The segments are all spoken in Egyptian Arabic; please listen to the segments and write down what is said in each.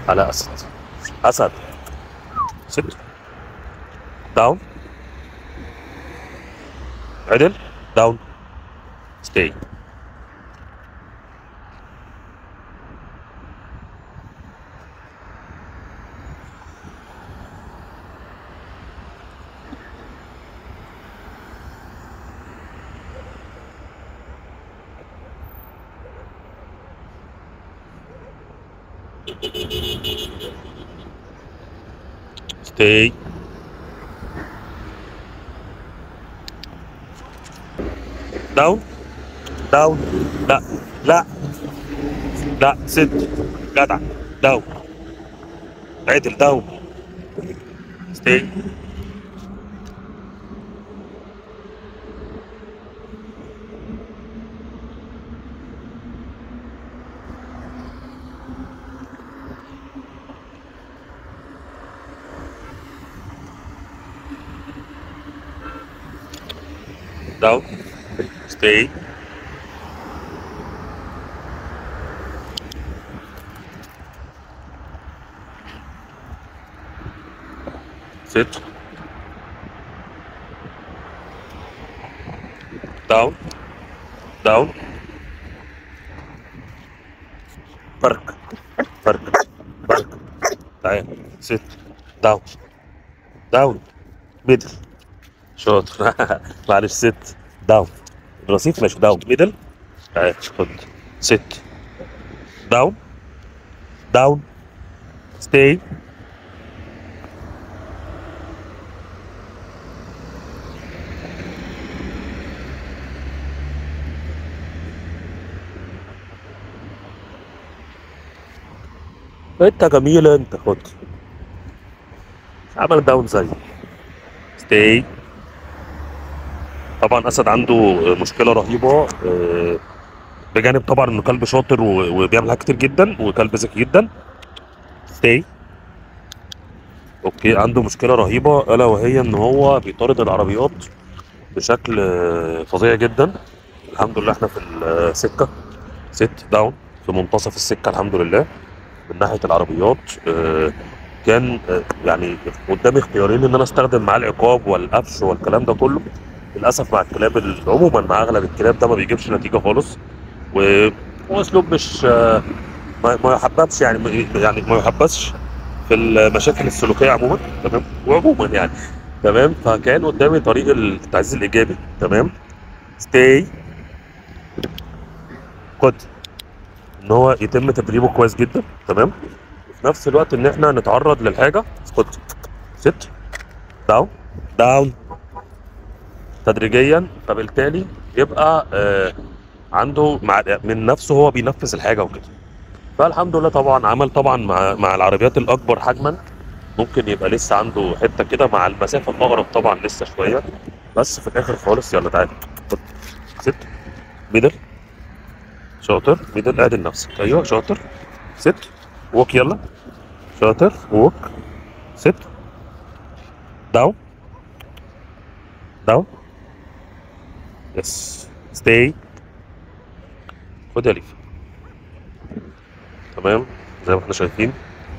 على اسد اسد ست داون عدل داون ستي stay down down لا لا لا ست جدع داون عدل داون stay down stay sit down down فرق فرق فرق تعال sit down down middle شاطر معلش ست داون الرصيف ماشي داون ميدل تعال خد ست داون داون ستي انت جميل انت خد عمل داون زي ستي طبعا اسد عنده مشكله رهيبه آه، بجانب طبعا انه كلب شاطر و- وبيعمل حاجات كتير جدا وكلب ذكي جدا ستي اوكي عنده مشكله رهيبه الا وهي ان هو بيطارد العربيات بشكل آه، فظيع جدا الحمد لله احنا في السكه ست داون في منتصف السكه الحمد لله من ناحيه العربيات آه، كان آه، يعني قدامي اختيارين ان انا استخدم معاه العقاب والقفش والكلام ده كله للاسف مع الكلاب ال- عموما مع اغلب الكلاب ده ما بيجيبش نتيجه خالص و- واسلوب مش آه، ما ما يحببش يعني ما- يعني ما يحبسش في المشاكل السلوكيه عموما تمام وعموما يعني تمام فكان قدامي طريق التعزيز الايجابي تمام ستاي خد ان هو يتم تدريبه كويس جدا تمام وفي نفس الوقت ان احنا نتعرض للحاجه خد ست داون داون تدريجيا فبالتالي يبقى آه عنده مع من نفسه هو بينفذ الحاجه وكده فالحمد لله طبعا عمل طبعا مع مع العربيات الاكبر حجما ممكن يبقى لسه عنده حته كده مع المسافه الاقرب طبعا لسه شويه بس في الاخر خالص يلا تعالى خد ست ميدل شاطر ميدل اعدل نفسك ايوه شاطر ست ووك يلا شاطر ووك ست داون داون يس ستي خد يا ليف تمام زي ما احنا شايفين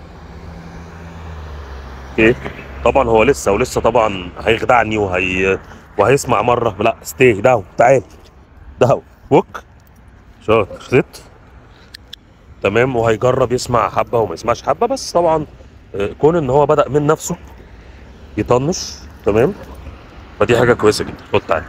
اوكي طبعا هو لسه ولسه طبعا هيخدعني وهي وهيسمع مره لا ستي داون تعال داون ووك شاطر ست تمام وهيجرب يسمع حبه وما يسمعش حبه بس طبعا آه، كون ان هو بدا من نفسه يطنش تمام فدي حاجه كويسه جدا خد تعالى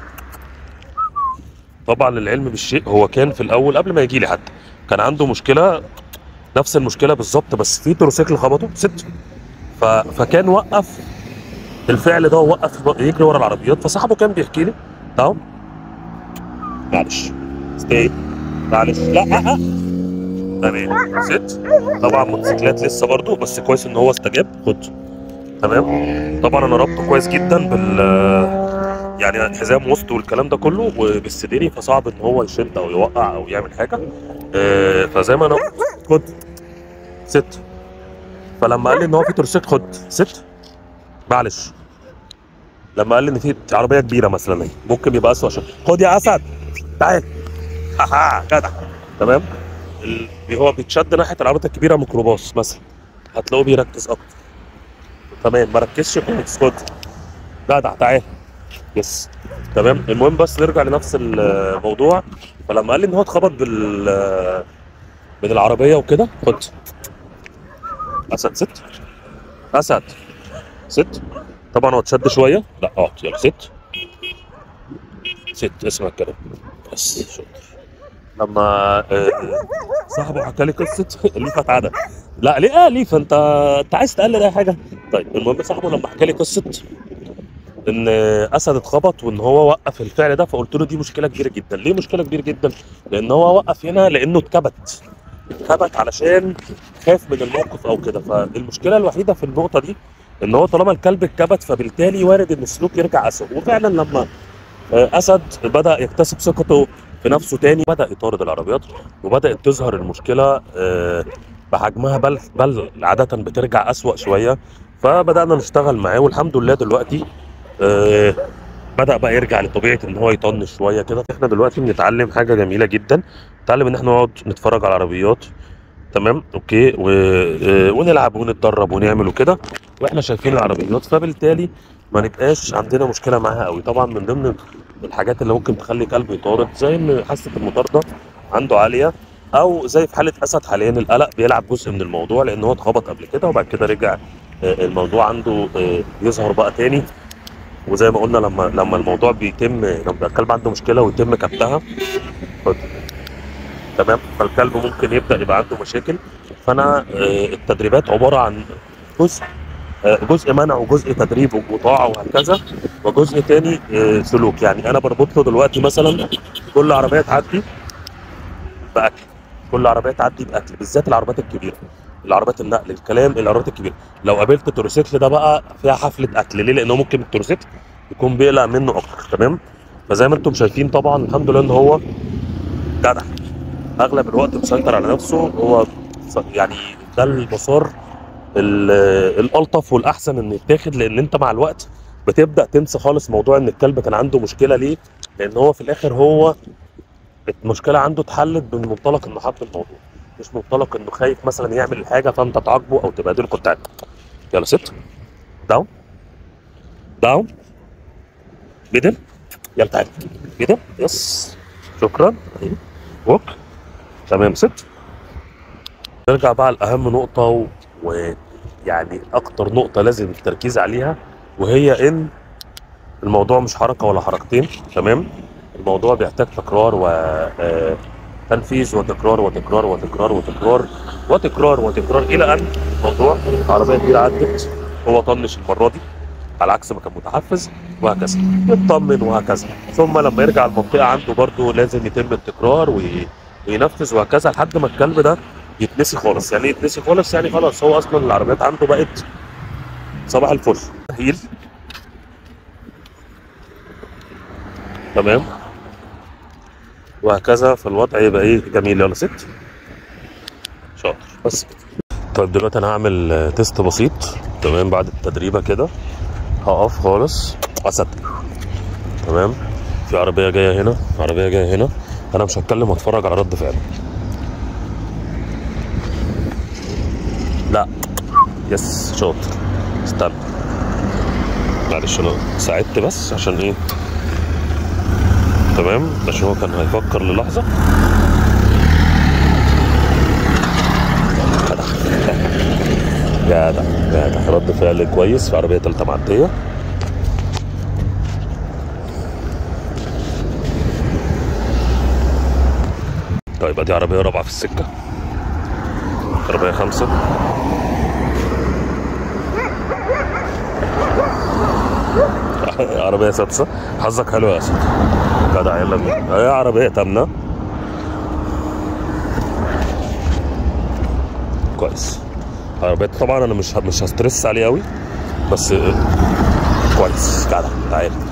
طبعا للعلم بالشيء هو كان في الاول قبل ما يجي لي حتى كان عنده مشكله نفس المشكله بالظبط بس في تروسيكل خبطه ست ف... فكان وقف الفعل ده وقف يجري ورا العربيات فصاحبه كان بيحكي لي داون معلش ستي معلش لا آه، آه. تمام ست طبعا موتوسيكلات لسه برضه بس كويس ان هو استجاب خد تمام طبعا انا ربطه كويس جدا بال يعني حزام وسط والكلام ده كله وبالسديري فصعب ان هو يشد او يوقع او يعمل حاجه آه، فزي ما انا قلت خد ست فلما قال لي ان هو في تورسيت خد ست معلش لما قال لي ان في عربيه كبيره مثلا اهي ممكن يبقى اسوء شويه خد يا اسد تعال هاها جدع تمام ال- هو بيتشد ناحيه العربيات الكبيره ميكروباص مثلا هتلاقوه بيركز اكتر تمام ما ركزش كويس خد جدع تعال يس تمام المهم بس نرجع لنفس الموضوع فلما قال لي ان هو اتخبط بال من العربيه وكده خد اسد ست اسد ست طبعا هو اتشد شويه لا اقعد يلا ست ست اسمع الكلام بس شاطر لما آه، صاحبه حكى لي قصه ليفا اتعدى لا ليه اه ليفا انت انت عايز تقلد اي حاجه طيب المهم صاحبه لما حكى لي قصه ان اسد اتخبط وان هو وقف الفعل ده فقلت له دي مشكله كبيره جدا ليه مشكله كبيره جدا لان هو وقف هنا لانه اتكبت اتكبت علشان خاف من الموقف او كده فالمشكله الوحيده في النقطه دي ان هو طالما الكلب اتكبت فبالتالي وارد ان السلوك يرجع اسد وفعلا لما آه، اسد بدا يكتسب ثقته في نفسه تاني بدا يطارد العربيات وبدات تظهر المشكله آه، بحجمها بل بل عاده بترجع اسوا شويه فبدانا نشتغل معاه والحمد لله دلوقتي آه، بدا بقى يرجع لطبيعه ان هو يطنش شويه كده احنا دلوقتي بنتعلم حاجه جميله جدا نتعلم ان احنا نقعد نتفرج على العربيات تمام اوكي و... آه، ونلعب ونتدرب ونعمل وكده واحنا شايفين العربيات فبالتالي ما نبقاش عندنا مشكله معاها قوي طبعا من ضمن الحاجات اللي ممكن تخلي كلب يطارد زي ان حاسه المطارده عنده عاليه او زي في حاله اسد حاليا القلق بيلعب جزء من الموضوع لان هو اتخبط قبل كده وبعد كده رجع آه، الموضوع عنده آه، يظهر بقى تاني وزي ما قلنا لما لما الموضوع بيتم لما الكلب عنده مشكله ويتم كبتها خد. تمام فالكلب ممكن يبدا يبقى عنده مشاكل فانا آه، التدريبات عباره عن جزء آه، جزء منع وجزء تدريب وطاعه وهكذا وجزء تاني آه، سلوك يعني انا بربط له دلوقتي مثلا كل عربيه تعدي باكل كل عربيه تعدي باكل بالذات العربيات الكبيره العربيات النقل الكلام العربيات الكبيره لو قابلت التروسيكل ده بقى فيها حفله اكل ليه لانه ممكن التروسيكل يكون بيقلق منه اكتر تمام فزي ما انتم شايفين طبعا الحمد لله ان هو جدع اغلب الوقت مسيطر على نفسه هو ص- يعني ده المسار ال- الالطف والاحسن انه يتاخد لان انت مع الوقت بتبدا تنسى خالص موضوع ان الكلب كان عنده مشكله ليه لان هو في الاخر هو المشكله عنده اتحلت من منطلق انه حب الموضوع مش منطلق انه خايف مثلا يعمل الحاجه فانت تعاقبه او تبهدله كنت عارف يلا ست داون داون ميدل يلا تعالى ميدل يس شكرا أيوة. ووك تمام ست نرجع بقى لأهم نقطة و- ويعني أكتر نقطة لازم التركيز عليها وهي إن الموضوع مش حركة ولا حركتين تمام الموضوع بيحتاج تكرار وتنفيذ وتكرار وتكرار وتكرار وتكرار وتكرار وتكرار إلى أن الموضوع عربية كبيرة عدت هو طنش المرة دي على عكس ما كان متحفز وهكذا يطمن وهكذا ثم لما يرجع المنطقة عنده برضه لازم يتم التكرار وي- وينفذ وهكذا لحد ما الكلب ده يتنسي خالص يعني إيه يتنسي خالص يعني خلاص هو اصلا العربيات عنده بقت صباح الفل هيل تمام وهكذا فالوضع يبقى ايه جميل يلا ست شاطر بس كده طيب دلوقتي انا هعمل آه، تيست بسيط تمام بعد التدريبه كده هقف خالص اصدق تمام في عربيه جايه هنا عربيه جايه هنا انا مش هتكلم واتفرج على رد فعله لا يس شاطر استنى معلش انا ساعدت بس عشان ايه تمام عشان هو كان هيفكر للحظه جدع جدع رد فعل كويس في عربيه تالته معديه طيب ادي عربيه رابعه في السكه عربيه خمسه عربيه سادسه حظك حلو يا اسد جدع يلا بينا هي عربيه تامنه كويس عربيه طبعا انا مش مش هسترس عليه قوي بس آه، كويس جدع تعالى